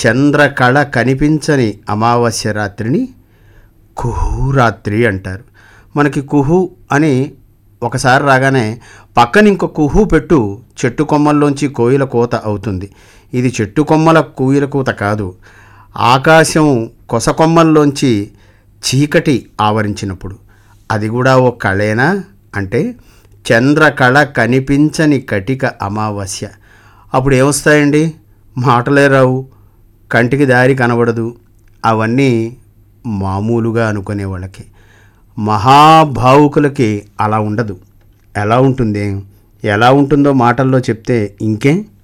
చంద్రకళ కనిపించని అమావాస్య రాత్రిని కుహు రాత్రి అంటారు మనకి కుహు అని ఒకసారి రాగానే పక్కన ఇంకో కుహు పెట్టు చెట్టు కొమ్మల్లోంచి కోయిల కోత అవుతుంది ఇది చెట్టు కొమ్మల కోయిల కూత కాదు ఆకాశం కొస కొమ్మల్లోంచి చీకటి ఆవరించినప్పుడు అది కూడా ఓ కళేనా అంటే చంద్రకళ కనిపించని కటిక అమావాస్య అప్పుడు ఏమొస్తాయండి మాటలే రావు కంటికి దారి కనబడదు అవన్నీ మామూలుగా అనుకునే వాళ్ళకి మహాభావుకులకి అలా ఉండదు ఎలా ఉంటుంది ఎలా ఉంటుందో మాటల్లో చెప్తే ఇంకేం